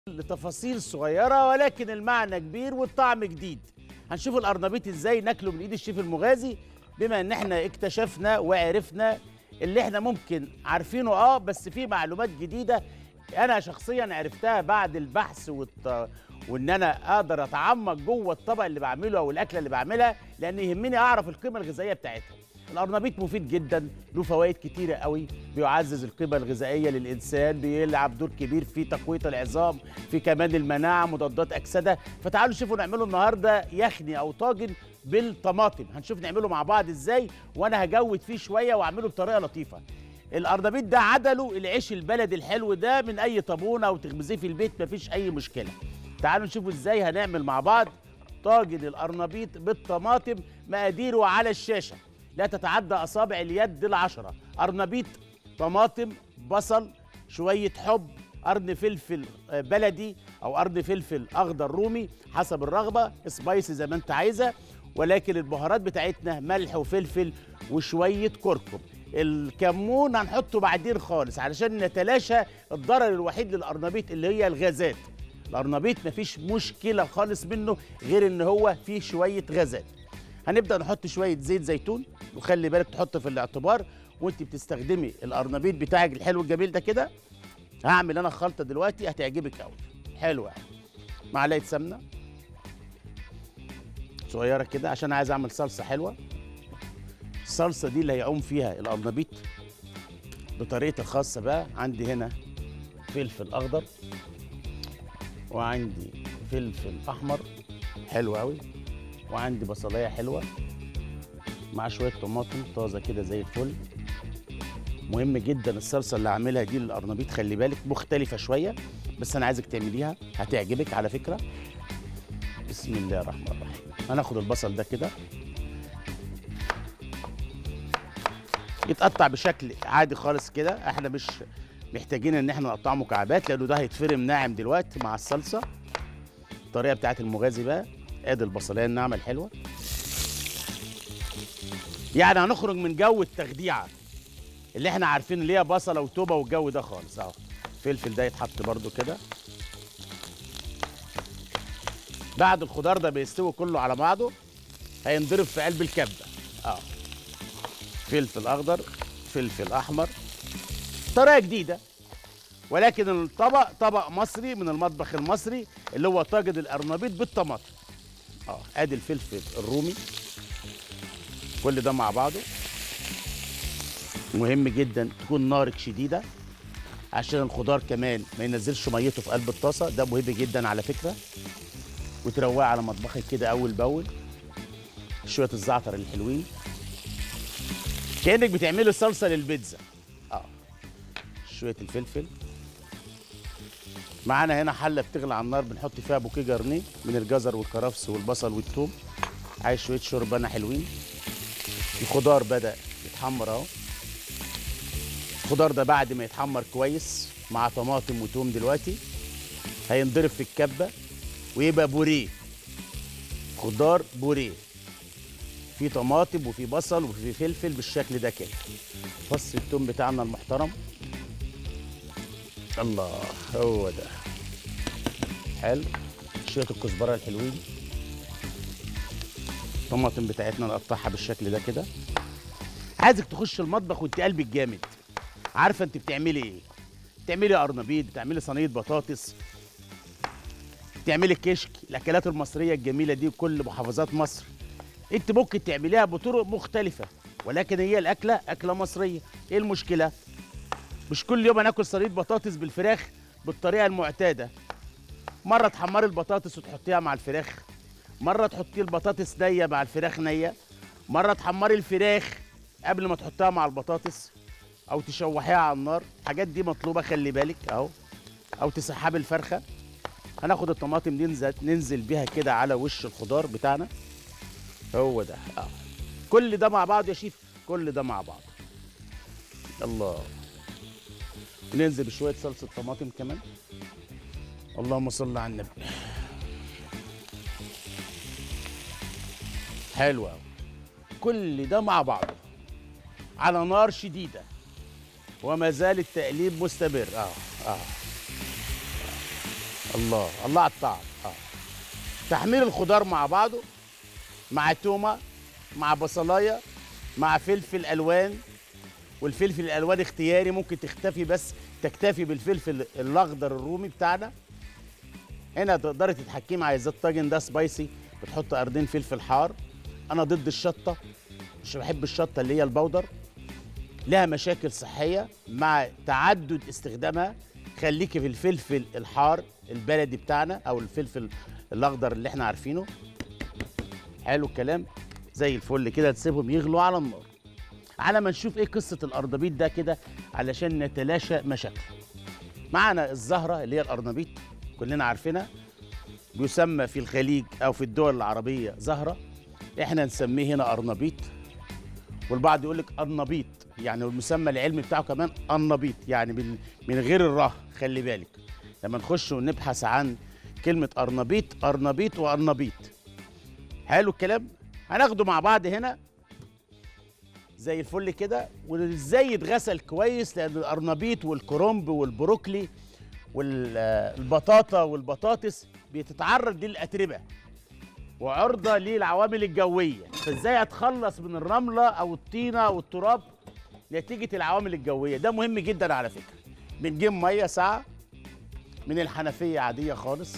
لتفاصيل صغيرة ولكن المعنى كبير والطعم جديد هنشوف القرنبيط ازاي ناكله من ايد الشيف المغازي بما ان احنا اكتشفنا وعرفنا اللي احنا ممكن عارفينه اه بس في معلومات جديدة انا شخصيا عرفتها بعد البحث والت... وان انا اقدر اتعمق جوه الطبق اللي بعمله او الاكله اللي بعملها لان يهمني اعرف القيمه الغذائيه بتاعتها القرنبيط مفيد جدا له فوائد كتيره قوي بيعزز القيمه الغذائيه للانسان بيلعب دور كبير في تقويه العظام في كمان المناعه مضادات اكسده فتعالوا شوفوا نعمله النهارده يخني او طاجن بالطماطم هنشوف نعمله مع بعض ازاي وانا هجود فيه شويه واعمله بطريقه لطيفه القرنبيط ده عدله العيش البلدي الحلو ده من اي طابونه او تخبزيه في البيت مفيش اي مشكله تعالوا نشوفوا ازاي هنعمل مع بعض طاجن القرنبيط بالطماطم مقاديره على الشاشه لا تتعدى اصابع اليد العشره قرنبيط طماطم بصل شويه حب قرن فلفل بلدي او قرن فلفل اخضر رومي حسب الرغبه سبايسي زي ما انت عايزه ولكن البهارات بتاعتنا ملح وفلفل وشويه كركم الكمون هنحطه بعدين خالص علشان نتلاشى الضرر الوحيد للقرنبيط اللي هي الغازات القرنبيط مفيش مشكله خالص منه غير ان هو فيه شويه غازات هنبدا نحط شويه زيت زيتون وخلي بالك تحط في الاعتبار وانت بتستخدمي القرنبيط بتاعك الحلو الجميل ده كده هعمل انا خلطه دلوقتي هتعجبك قوي حلوه قوي معلقه سمنه صغيره كده عشان عايز اعمل صلصه حلوه الصلصه دي اللي هيعوم فيها القرنبيط بطريقتي الخاصه بقى عندي هنا فلفل اخضر وعندي فلفل احمر حلو قوي وعندي بصلايه حلوه مع شويه طماطم طازه كده زي الفل مهم جدا الصلصه اللي هعملها دي للقرنبيط خلي بالك مختلفه شويه بس انا عايزك تعمليها هتعجبك على فكره بسم الله الرحمن الرحيم هناخد البصل ده كده يتقطع بشكل عادي خالص كده احنا مش محتاجين ان احنا نقطعه مكعبات لانه ده هيتفرم ناعم دلوقتي مع الصلصه الطريقه بتاعت المغازي بقى ادي البصلايه الناعمه الحلوه يعني هنخرج من جو التخديعه اللي احنا عارفين اللي هي بصله وتوبه والجو ده خالص اهو الفلفل ده يتحط برده كده بعد الخضار ده بيستوي كله على بعضه هينضرب في قلب الكبه اه فلفل اخضر فلفل احمر طريقه جديده ولكن الطبق طبق مصري من المطبخ المصري اللي هو طاجن القرنبيط بالطماطم اه ادي الفلفل الرومي كل ده مع بعضه مهم جدا تكون نارك شديده عشان الخضار كمان ما ينزلش ميته في قلب الطاسه ده مهم جدا على فكره وتروقي على مطبخك كده اول باول شويه الزعتر الحلوين كانك بتعملي صلصه للبيتزا اه شويه الفلفل معانا هنا حله بتغلي على النار بنحط فيها بوكيه جرنيه من الجزر والكرفس والبصل والثوم عايز شويه شوربه حلوين الخضار بدا يتحمر اهو الخضار ده بعد ما يتحمر كويس مع طماطم وتوم دلوقتي هينضرب في الكبه ويبقى بوريه خضار بوريه في طماطم وفي بصل وفي فلفل بالشكل ده كده فص التوم بتاعنا المحترم الله هو ده حلو شويه الكزبره الحلوين الطماطم بتاعتنا نقطعها بالشكل ده كده عايزك تخش المطبخ وانت قلبك جامد عارفه انت بتعملي ايه بتعملي قرنبيط بتعملي صينيه بطاطس بتعملي كشك الاكلات المصريه الجميله دي بكل محافظات مصر انت ممكن تعمليها بطرق مختلفه ولكن هي الاكله اكله مصريه ايه المشكله مش كل يوم هناكل صينيه بطاطس بالفراخ بالطريقه المعتاده مره تحمري البطاطس وتحطيها مع الفراخ مره تحطي البطاطس نيه مع الفراخ نيه مره تحمري الفراخ قبل ما تحطها مع البطاطس او تشوحيها على النار الحاجات دي مطلوبه خلي بالك اهو او تسحبي الفرخه هناخد الطماطم دي ننزل, ننزل بيها كده على وش الخضار بتاعنا هو ده اه كل ده مع بعض يا شيف كل ده مع بعض الله ننزل بشويه صلصه طماطم كمان اللهم صل على النبي حلو قوي كل ده مع بعضه على نار شديده وما زال التقليب مستمر اه اه الله الله على الطعم اه تحمير الخضار مع بعضه مع تومه مع بصلايه مع فلفل الوان والفلفل الالوان اختياري ممكن تختفي بس تكتفي بالفلفل الاخضر الرومي بتاعنا هنا تقدري تتحكمي عايزة الطاجن ده سبايسي بتحط قرنين فلفل حار انا ضد الشطه مش بحب الشطه اللي هي البودر لها مشاكل صحيه مع تعدد استخدامها خليكي في الفلفل الحار البلدي بتاعنا او الفلفل الاخضر اللي احنا عارفينه حلو الكلام زي الفل كده تسيبهم يغلوا على النار على ما نشوف ايه قصه الارنبيط ده كده علشان نتلاشى مشاكله معنا الزهره اللي هي الارنبيط كلنا عارفينها بيسمى في الخليج او في الدول العربيه زهره احنا نسميه هنا ارنبيط والبعض يقول لك النبيط يعني المسمى العلمي بتاعه كمان النبيط يعني من من غير الره خلي بالك لما نخش ونبحث عن كلمه ارنبيط ارنبيط وارنبيط حلو الكلام هناخده مع بعض هنا زي الفل كده وازاي يتغسل كويس لان الارنبيط والكرنب والبروكلي والبطاطا والبطاطس بتتعرض للاتربه وعرضه للعوامل الجويه فازاي اتخلص من الرمله او الطينه او التراب نتيجه العوامل الجويه ده مهم جدا على فكره بنجيب ميه ساعه من الحنفيه عاديه خالص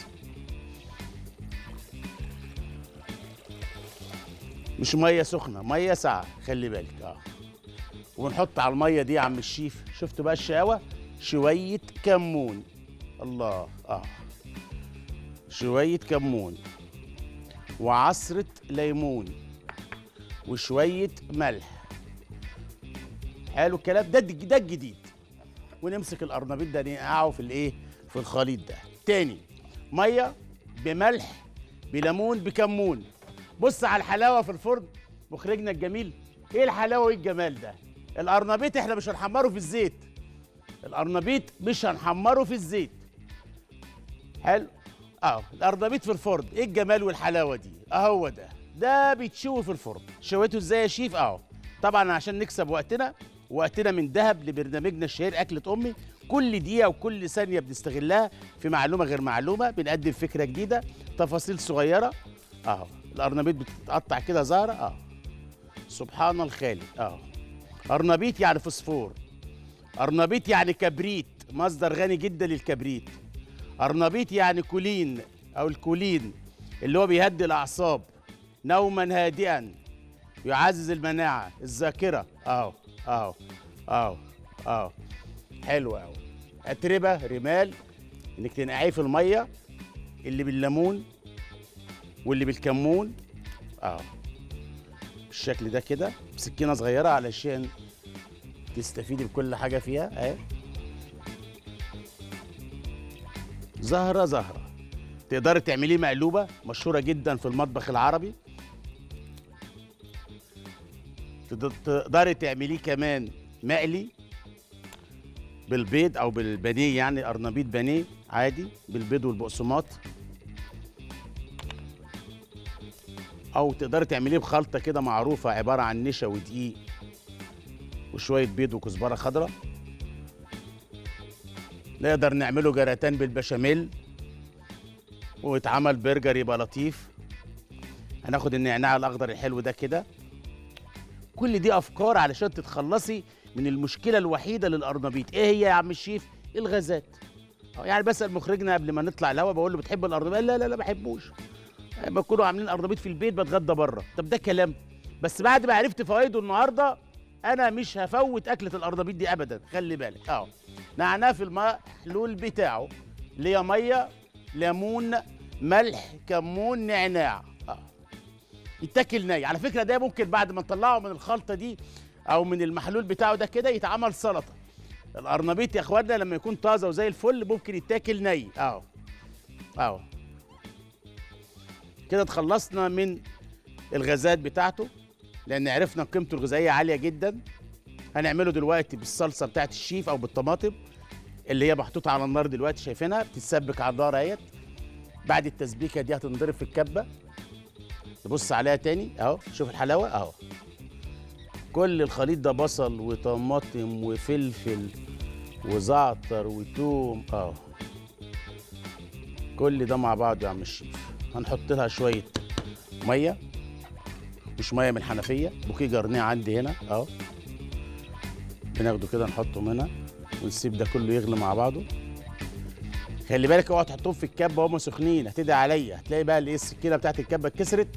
مش ميه سخنه ميه ساقعه خلي بالك اه ونحط على الميه دي يا عم الشيف شفتوا بقى الشقاوه شويه كمون الله اه شويه كمون وعصره ليمون وشويه ملح حلو الكلام ده ده الجديد ونمسك القرنبيط ده نقعه في الايه في الخليط ده تاني ميه بملح بليمون بكمون بص على الحلاوه في الفرن مخرجنا الجميل ايه الحلاوه وايه الجمال ده القرنبيط احنا مش هنحمره في الزيت القرنبيط مش هنحمره في الزيت حلو اهو القرنبيط في الفرن ايه الجمال والحلاوه دي اهو ده ده بيتشوي في الفرن شويته ازاي يا شيف اهو طبعا عشان نكسب وقتنا وقتنا من ذهب لبرنامجنا الشهير اكله امي كل دقيقه وكل ثانيه بنستغلها في معلومه غير معلومه بنقدم فكره جديده تفاصيل صغيره اهو القرنبيط بتتقطع كده زهره اه سبحان الخالق اه قرنبيط يعني فوسفور قرنبيط يعني كبريت مصدر غني جدا للكبريت قرنبيط يعني كولين او الكولين اللي هو بيهدي الاعصاب نوما هادئا يعزز المناعه الذاكره اهو اهو اهو اهو حلو اهو اتربه رمال انك تنقعيه في الميه اللي بالليمون واللي بالكمون اه بالشكل ده كده بسكينه صغيره علشان تستفيدي بكل حاجه فيها اهي زهره زهره تقدري تعمليه مقلوبه مشهوره جدا في المطبخ العربي تقدري تعمليه كمان مقلي بالبيض او بالبانيه يعني ارنبيط بانيه عادي بالبيض والبقسماط او تقدري تعمليه بخلطه كده معروفه عباره عن نشا ودقيق وشويه بيض وكزبره خضراء نقدر نعمله جراتان بالبشاميل ويتعمل برجر يبقى لطيف هناخد النعناع الاخضر الحلو ده كده كل دي افكار علشان تتخلصي من المشكله الوحيده للارنبيط ايه هي يا عم الشيف الغازات يعني بسال مخرجنا قبل ما نطلع الهوا بقول له بتحب الارنبيط لا لا لا ما بحبوش بيكونوا عاملين ارنبيط في البيت بتغدى بره طب ده كلام بس بعد ما عرفت فوائده النهارده انا مش هفوت اكله الارنبيط دي ابدا خلي بالك اه نعناه في المحلول بتاعه اللي هي ميه ليمون ملح كمون نعناع اه يتاكل ني على فكره ده ممكن بعد ما نطلعه من الخلطه دي او من المحلول بتاعه ده كده يتعمل سلطه القرنبيط يا اخوانا لما يكون طازه وزي الفل ممكن يتاكل ني اهو اهو كده اتخلصنا من الغازات بتاعته لان عرفنا قيمته الغذائيه عاليه جدا هنعمله دلوقتي بالصلصه بتاعت الشيف او بالطماطم اللي هي محطوطه على النار دلوقتي شايفينها بتتسبك على النار اهيت بعد التسبيكه دي هتنضرب في الكبه نبص عليها تاني اهو شوف الحلاوه اهو كل الخليط ده بصل وطماطم وفلفل وزعتر وتوم اهو كل ده مع بعض يا عم الشيف هنحط لها شويه ميه مش ميه من الحنفيه بوكيه جرنيه عندي هنا اهو بناخده كده نحطه هنا ونسيب ده كله يغلي مع بعضه خلي بالك اوعى تحطهم في الكبه وهم سخنين هتدعي عليا هتلاقي بقى الايه السكينه بتاعت الكبه اتكسرت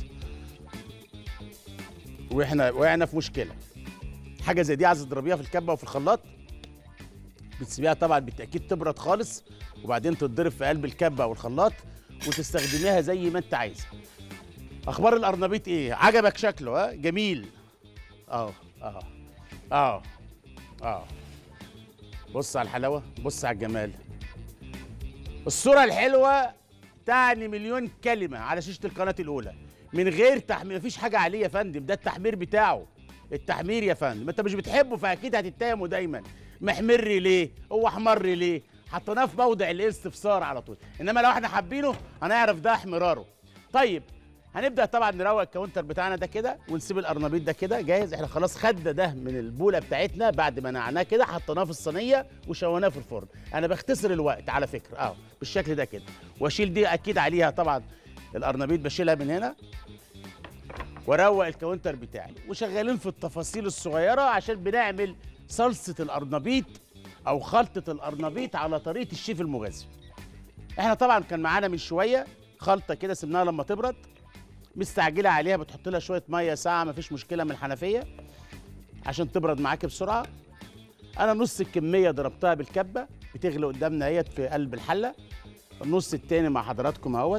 واحنا وقعنا في مشكله حاجه زي دي عايز تضربيها في الكبه وفي الخلاط بتسيبيها طبعا بالتاكيد تبرد خالص وبعدين تتضرب في قلب الكبه او الخلاط وتستخدميها زي ما انت عايزه اخبار القرنبيط ايه عجبك شكله ها جميل اه اه اه اه بص على الحلاوه بص على الجمال الصوره الحلوه تعني مليون كلمه على شاشه القناه الاولى من غير تحمير مفيش حاجه عليه يا فندم ده التحمير بتاعه التحمير يا فندم انت مش بتحبه فاكيد هتتهمه دايما محمر ليه هو احمر ليه حطيناه في موضع الاستفسار على طول انما لو احنا حابينه هنعرف ده احمراره طيب هنبدا طبعا نروق الكاونتر بتاعنا ده كده ونسيب القرنبيط ده كده جاهز احنا خلاص خدنا ده من البوله بتاعتنا بعد ما نعناه كده حطيناه في الصينيه وشويناه في الفرن انا بختصر الوقت على فكره اه بالشكل ده كده واشيل دي اكيد عليها طبعا القرنبيط بشيلها من هنا واروق الكاونتر بتاعي وشغالين في التفاصيل الصغيره عشان بنعمل صلصه القرنبيط او خلطه القرنبيط على طريقه الشيف المغازي احنا طبعا كان معانا من شويه خلطه كده سيبناها لما تبرد مستعجله عليها بتحط لها شويه ميه ساعه مفيش مشكله من الحنفيه عشان تبرد معاك بسرعه انا نص الكميه ضربتها بالكبه بتغلي قدامنا اهيت في قلب الحله النص التاني مع حضراتكم اهوت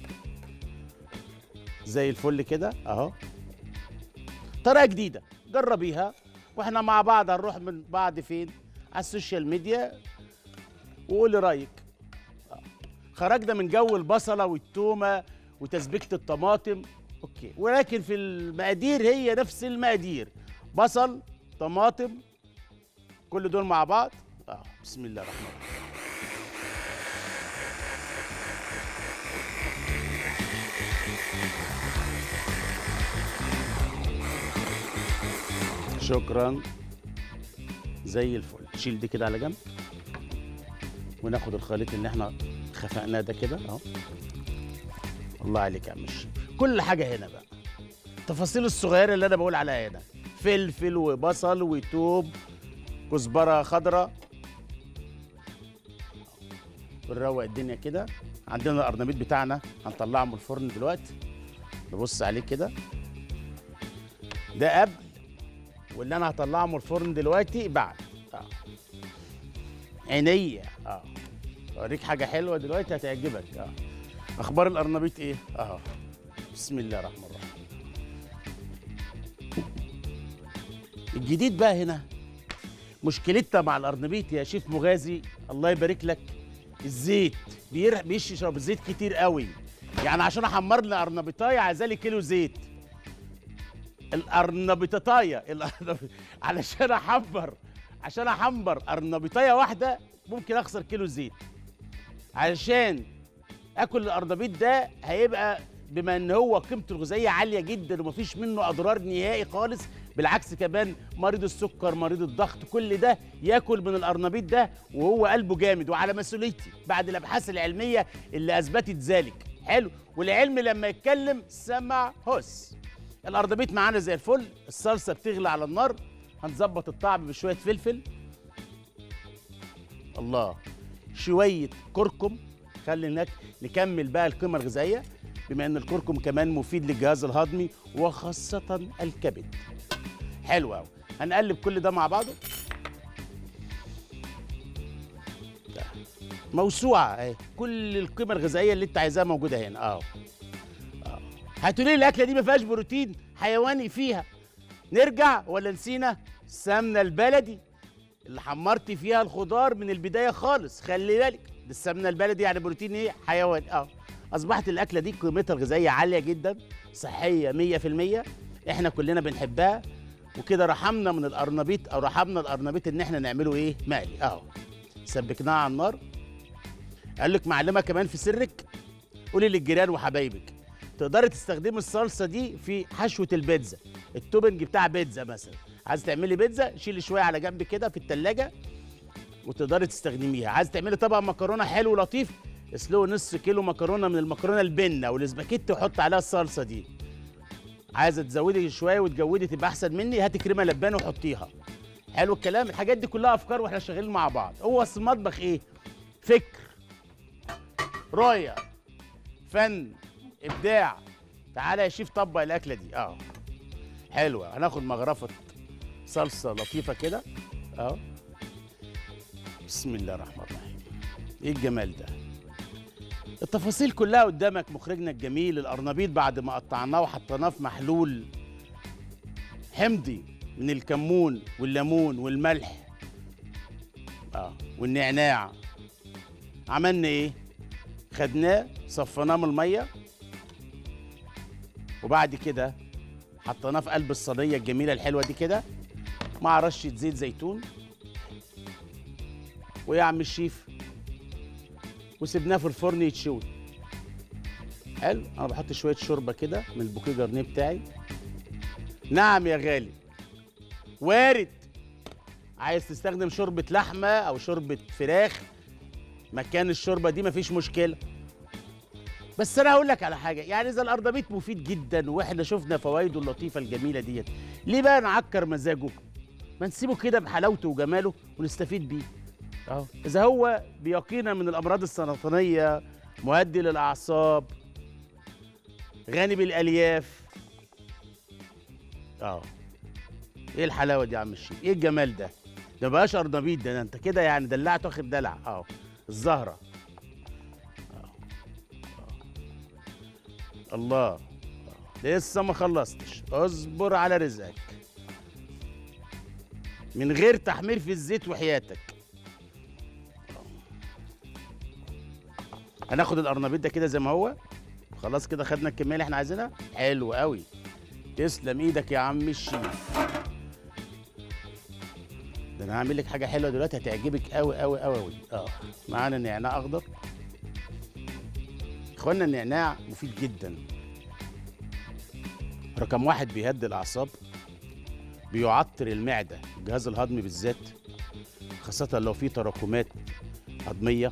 زي الفل كده اهو طريقه جديده جربيها واحنا مع بعض هنروح من بعض فين على السوشيال ميديا وقولي رايك آه. خرجنا من جو البصله والتومه وتسبيكه الطماطم اوكي ولكن في المقادير هي نفس المقادير بصل طماطم كل دول مع بعض اه بسم الله الرحمن الرحيم شكرا زي الفل شيل دي كده على جنب وناخد الخليط اللي احنا خفقناه ده كده اهو الله عليك يا عم الشيف كل حاجه هنا بقى التفاصيل الصغيره اللي انا بقول عليها هنا فلفل وبصل وتوم كزبره خضراء بنروق الدنيا كده عندنا القرنبيط بتاعنا هنطلعه من الفرن دلوقتي نبص عليه كده ده قبل واللي انا هطلعه من الفرن دلوقتي بعد اه عينيا اه اوريك حاجه حلوه دلوقتي هتعجبك اه اخبار القرنبيط ايه اه بسم الله الرحمن الرحيم الجديد بقى هنا مشكلتنا مع القرنبيط يا شيف مغازي الله يبارك لك الزيت بير- بيشرب زيت كتير قوي يعني عشان احمر لي قرنبيطايه عايزالي كيلو زيت القرنبيطايه القرنب- علشان احمر عشان احمر قرنبيطايه واحده ممكن اخسر كيلو زيت علشان اكل القرنبيط ده هيبقى بما ان هو قيمته الغذائيه عاليه جدا ومفيش منه اضرار نهائي خالص بالعكس كمان مريض السكر مريض الضغط كل ده ياكل من القرنبيط ده وهو قلبه جامد وعلى مسؤوليتي بعد الابحاث العلميه اللي اثبتت ذلك حلو والعلم لما يتكلم سمع هس القرنبيط معانا زي الفل الصلصه بتغلي على النار هنظبط الطعم بشويه فلفل الله شويه كركم خلي هناك نكمل بقى القيمه الغذائيه بما ان الكركم كمان مفيد للجهاز الهضمي وخاصه الكبد حلو قوي هنقلب كل ده مع بعضه ده. موسوعه اهي كل القيمه الغذائيه اللي انت عايزاها موجوده هنا اهو أهو. هتقولي لي الاكله دي ما فيهاش بروتين حيواني فيها نرجع ولا نسينا السمنه البلدي اللي حمرت فيها الخضار من البدايه خالص خلي بالك دي السمنه البلدي يعني بروتين ايه حيواني اه اصبحت الاكله دي قيمتها الغذائيه عاليه جدا صحيه 100% احنا كلنا بنحبها وكده رحمنا من القرنبيط او رحمنا القرنبيط ان احنا نعمله ايه مقلي اهو سبكناه على النار قال لك معلمه كمان في سرك قولي للجيران وحبايبك تقدري تستخدمي الصلصه دي في حشوه البيتزا التوبنج بتاع بيتزا مثلا عايز تعملي بيتزا شيلي شويه على جنب كده في التلاجة وتقدري تستخدميها عايز تعملي طبق مكرونه حلو لطيف اسلقوا نص كيلو مكرونه من المكرونه البنه والاسباجيتي وحط عليها الصلصه دي عايزه تزودي شويه وتجودي تبقى احسن مني هاتي كريمه لبانه وحطيها حلو الكلام الحاجات دي كلها افكار واحنا شغالين مع بعض هو اصل المطبخ ايه فكر رؤيه فن ابداع تعالى يا شيف طبق الاكله دي اه حلوه هناخد مغرفه صلصه لطيفه كده اه بسم الله الرحمن الرحيم ايه الجمال ده التفاصيل كلها قدامك مخرجنا الجميل القرنبيط بعد ما قطعناه وحطيناه في محلول حمضي من الكمون والليمون والملح اه والنعناع عملنا ايه خدناه صفيناه من الميه وبعد كده حطيناه في قلب الصينيه الجميله الحلوه دي كده مع رشه زيت زيتون ويا عم الشيف وسبناه في الفرن يتشوي حلو انا بحط شويه شوربه كده من البوكيه جرنيه بتاعي نعم يا غالي وارد عايز تستخدم شوربه لحمه او شوربه فراخ مكان الشوربه دي مفيش مشكله بس انا هقول لك على حاجه يعني اذا الارضبيط مفيد جدا واحنا شفنا فوائده اللطيفه الجميله ديت ليه بقى نعكر مزاجه ما نسيبه كده بحلاوته وجماله ونستفيد بيه اهو اذا هو بيقينا من الامراض السرطانيه مهدي للاعصاب غني بالالياف اه ايه الحلاوه دي يا عم الشيخ ايه الجمال ده ده بقاش ارنبيط ده, ده انت كده يعني دلعت واخد دلع اه الزهره آه. آه. الله آه. لسه ما خلصتش اصبر على رزقك من غير تحمير في الزيت وحياتك هناخد القرنبيط ده كده زي ما هو خلاص كده خدنا الكميه اللي احنا عايزينها حلو قوي تسلم ايدك يا عم الشيف ده انا هعمل لك حاجه حلوه دلوقتي هتعجبك قوي قوي قوي قوي اه معانا نعناع اخضر اخوانا النعناع مفيد جدا رقم واحد بيهدي الاعصاب بيعطر المعده الجهاز الهضمي بالذات خاصه لو في تراكمات هضميه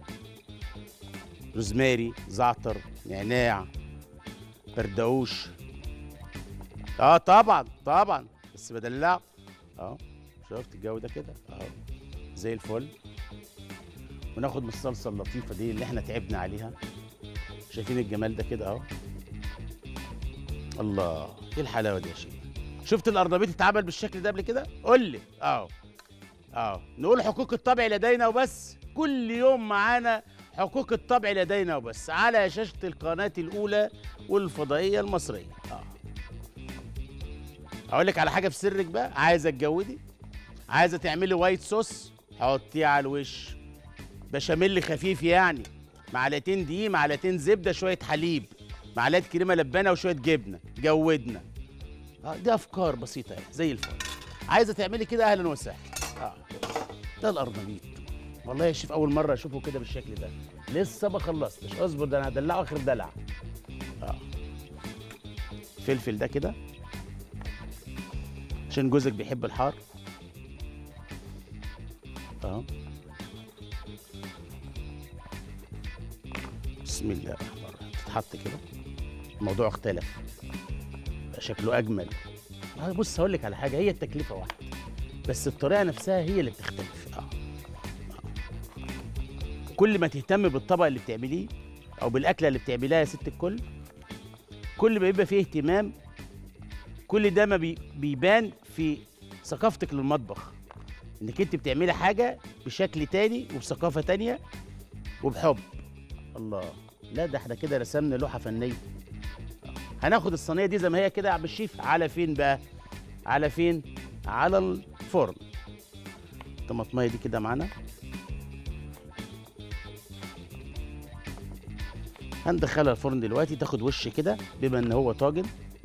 روزماري زعتر نعناع بردقوش اه طبعا طبعا بس بدلعه اه شفت الجو ده كده اهو زي الفل وناخد من الصلصه اللطيفه دي اللي احنا تعبنا عليها شايفين الجمال ده كده اهو الله ايه الحلاوه دي يا شيخ شفت الارنبيط اتعمل بالشكل ده قبل كده قول لي اهو اهو نقول حقوق الطبع لدينا وبس كل يوم معانا حقوق الطبع لدينا وبس على شاشة القناة الأولى والفضائية المصرية آه. أقول لك على حاجة في سرك بقى عايزة تجودي عايزة تعملي وايت صوص حطيه على الوش بشاميل خفيف يعني معلقتين دقيق معلقتين زبدة شوية حليب معلقة كريمة لبانة وشوية جبنة جودنا آه دي أفكار بسيطة يعني زي الفل عايزة تعملي كده أهلا وسهلا آه. ده القرنبيط والله يا شيف اول مره اشوفه كده بالشكل ده لسه ما خلصتش اصبر ده انا هدلعه اخر دلع اه فلفل ده كده عشان جوزك بيحب الحار اه بسم الله الرحمن الرحيم تتحط كده الموضوع اختلف بقى شكله اجمل آه بص هقول لك على حاجه هي التكلفه واحده بس الطريقه نفسها هي اللي بتختلف اه كل ما تهتم بالطبق اللي بتعمليه او بالاكله اللي بتعمليها يا ست الكل كل ما يبقى فيه اهتمام كل ده ما بي بيبان في ثقافتك للمطبخ انك انت بتعملي حاجه بشكل تاني وبثقافه تانيه وبحب الله لا ده احنا كده رسمنا لوحه فنيه هناخد الصينيه دي زي ما هي كده يا عم الشيف على فين بقى على فين على الفرن الطماطميه دي كده معانا هندخلها الفرن دلوقتي تاخد وش كده بما ان هو طاجن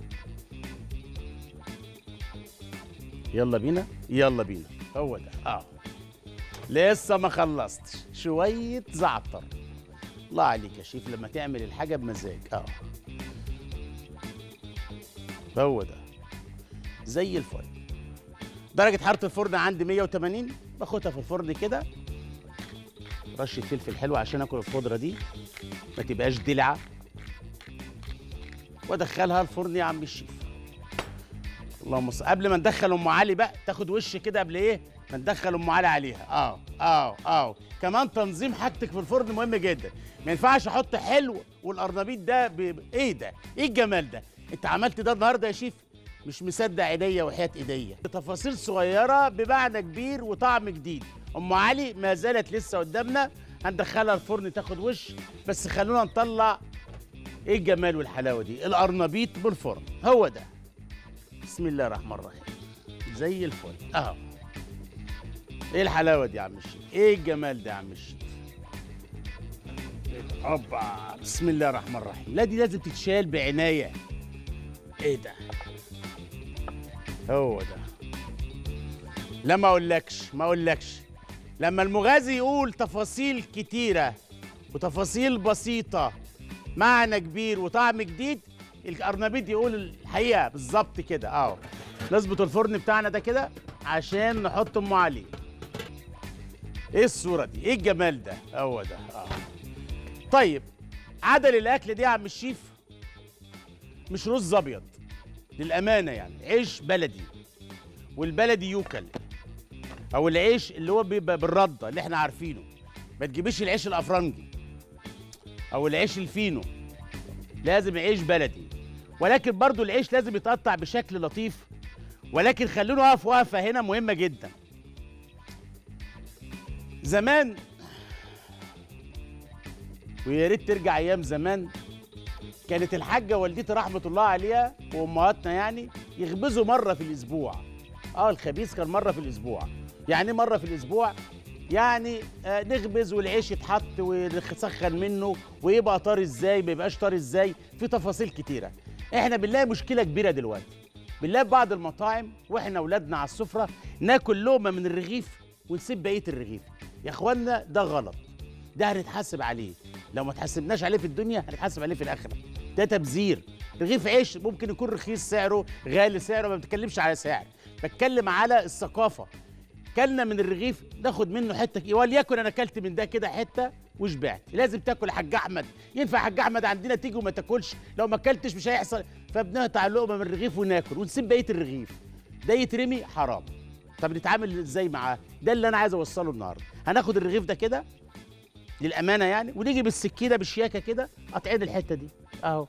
يلا بينا يلا بينا هو ده اه لسه ما خلصتش شويه زعتر الله عليك يا شيف لما تعمل الحاجه بمزاج اه هو ده زي الفل درجه حراره الفرن عندي 180 باخدها في الفرن كده رشه فلفل حلو عشان اكل الخضره دي ما تبقاش دلعه وادخلها الفرن يا عم الشيف اللهم صل قبل ما ندخل ام علي بقى تاخد وش كده قبل ايه ما ندخل ام علي عليها اه اه اه كمان تنظيم حاجتك في الفرن مهم جدا ما ينفعش احط حلو والقرنبيط ده ب... ب- ايه ده ايه الجمال ده انت عملت ده النهارده يا شيف مش مصدق عينيا وحياه ايديا تفاصيل صغيره بمعنى كبير وطعم جديد ام علي ما زالت لسه قدامنا هندخلها الفرن تاخد وش بس خلونا نطلع ايه الجمال والحلاوه دي القرنبيط بالفرن هو ده بسم الله الرحمن الرحيم زي الفل اهو ايه الحلاوه دي يا عم الشيخ ايه الجمال ده يا عم الشيخ اوبا بسم الله الرحمن الرحيم لا دي لازم تتشال بعنايه ايه ده هو ده لا ما اقولكش ما اقولكش لما المغازي يقول تفاصيل كتيره وتفاصيل بسيطه معنى كبير وطعم جديد القرنبيط يقول الحقيقه بالظبط كده اهو نظبط الفرن بتاعنا ده كده عشان نحط ام علي ايه الصوره دي ايه الجمال ده هو ده اه طيب عدل الاكل دي يا عم الشيف مش رز ابيض للامانه يعني عيش بلدي والبلدي يوكل او العيش اللي هو بيبقى بالرده اللي احنا عارفينه ما تجيبيش العيش الافرنجي او العيش الفينو لازم عيش بلدي ولكن برضو العيش لازم يتقطع بشكل لطيف ولكن خلونا نقف وقفه هنا مهمه جدا زمان ويا ريت ترجع ايام زمان كانت الحاجه والدتي رحمه الله عليها وامهاتنا يعني يخبزوا مره في الاسبوع اه الخبيز كان مره في الاسبوع يعني إيه مره في الاسبوع يعني آه نخبز والعيش يتحط ونسخن منه ويبقى طري ازاي ما يبقاش طري ازاي في تفاصيل كتيره احنا بنلاقي مشكله كبيره دلوقتي بنلاقي في بعض المطاعم واحنا اولادنا على السفره ناكل لقمه من الرغيف ونسيب بقيه الرغيف يا اخوانا ده غلط ده هنتحاسب عليه لو ما تحاسبناش عليه في الدنيا هنتحاسب عليه في الاخره ده تبذير رغيف عيش ممكن يكون رخيص سعره غالي سعره ما بتكلمش على سعر بتكلم على الثقافه كلنا من الرغيف ناخد منه حته وليكن انا اكلت من ده كده حته وشبعت لازم تاكل يا حاج احمد ينفع يا حاج احمد عندنا تيجي وما تاكلش لو ما اكلتش مش هيحصل فبنقطع اللقمه من الرغيف وناكل ونسيب بقيه الرغيف ده يترمي حرام طب نتعامل ازاي معاه ده اللي انا عايز اوصله النهارده هناخد الرغيف ده كده للامانه يعني ونيجي بالسكينه بالشياكه كده قاطعين الحته دي اهو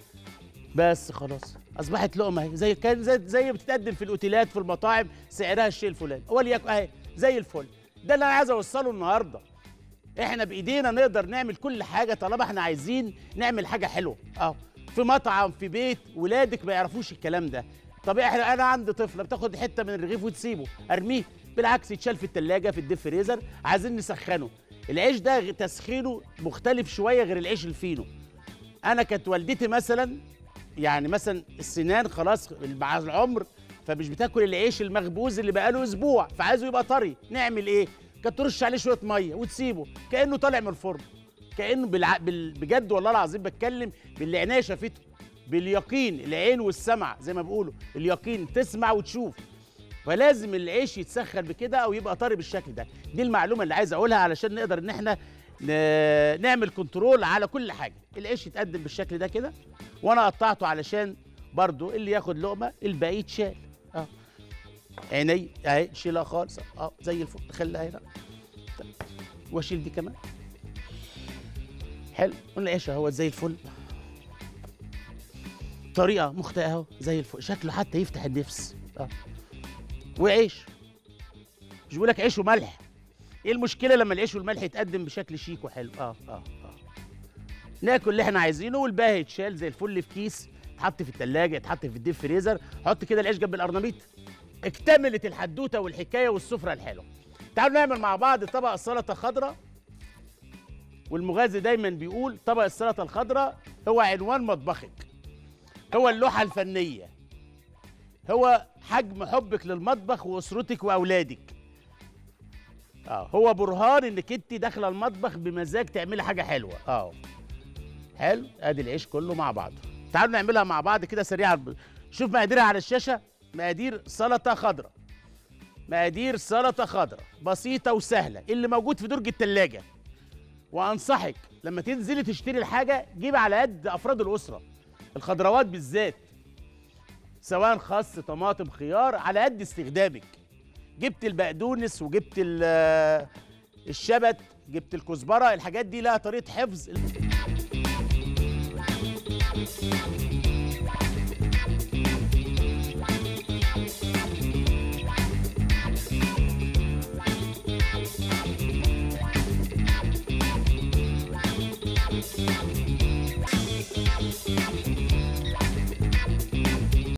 بس خلاص اصبحت لقمه اهي زي كان زي زي بتتقدم في الاوتيلات في المطاعم سعرها الشيء الفلاني وليكن اهي زي الفل ده اللي انا عايز اوصله النهارده احنا بايدينا نقدر نعمل كل حاجه طالما احنا عايزين نعمل حاجه حلوه اهو في مطعم في بيت ولادك ما يعرفوش الكلام ده طب احنا انا عندي طفله بتاخد حته من الرغيف وتسيبه ارميه بالعكس يتشال في التلاجة في الديب فريزر عايزين نسخنه العيش ده تسخينه مختلف شويه غير العيش الفينو انا كانت والدتي مثلا يعني مثلا السنان خلاص مع العمر فمش بتاكل العيش المخبوز اللي بقاله اسبوع فعايزه يبقى طري نعمل ايه كانت ترش عليه شويه ميه وتسيبه كانه طالع من الفرن كانه بالع... بال... بجد والله العظيم بتكلم باللي عينيا شافته باليقين العين والسمع زي ما بيقولوا اليقين تسمع وتشوف فلازم العيش يتسخن بكده او يبقى طري بالشكل ده دي المعلومه اللي عايز اقولها علشان نقدر ان احنا ن- نعمل كنترول على كل حاجه العيش يتقدم بالشكل ده كده وانا قطعته علشان برضو اللي ياخد لقمه الباقي يتشال اه عيني اهي شيلها خالص اه زي الفل خليها هنا طيب. واشيل دي كمان حلو والعيش اهو زي الفل طريقه مختلفه اهو زي الفل شكله حتى يفتح النفس اه وعيش مش بقول لك عيش وملح ايه المشكله لما العيش والملح يتقدم بشكل شيك وحلو اه اه اه ناكل اللي احنا عايزينه والباقي يتشال زي الفل في كيس يتحط في التلاجة يتحط في الديب فريزر حط كده العيش جنب القرنبيط اكتملت الحدوته والحكايه والسفره الحلوه تعالوا نعمل مع بعض طبق سلطه خضراء والمغازي دايما بيقول طبق السلطه الخضراء هو عنوان مطبخك هو اللوحه الفنيه هو حجم حبك للمطبخ واسرتك واولادك اه هو برهان انك انت داخله المطبخ بمزاج تعملي حاجه حلوه اه حلو ادي العيش كله مع بعضه تعالوا نعملها مع بعض كده سريعا شوف مقاديرها على الشاشه مقادير سلطه خضراء مقادير سلطه خضراء بسيطه وسهله اللي موجود في درج التلاجة وانصحك لما تنزلي تشتري الحاجه جيب على قد افراد الاسره الخضروات بالذات سواء خس طماطم خيار على قد استخدامك جبت البقدونس وجبت ال- الشبت جبت الكزبره الحاجات دي لها طريقه حفظ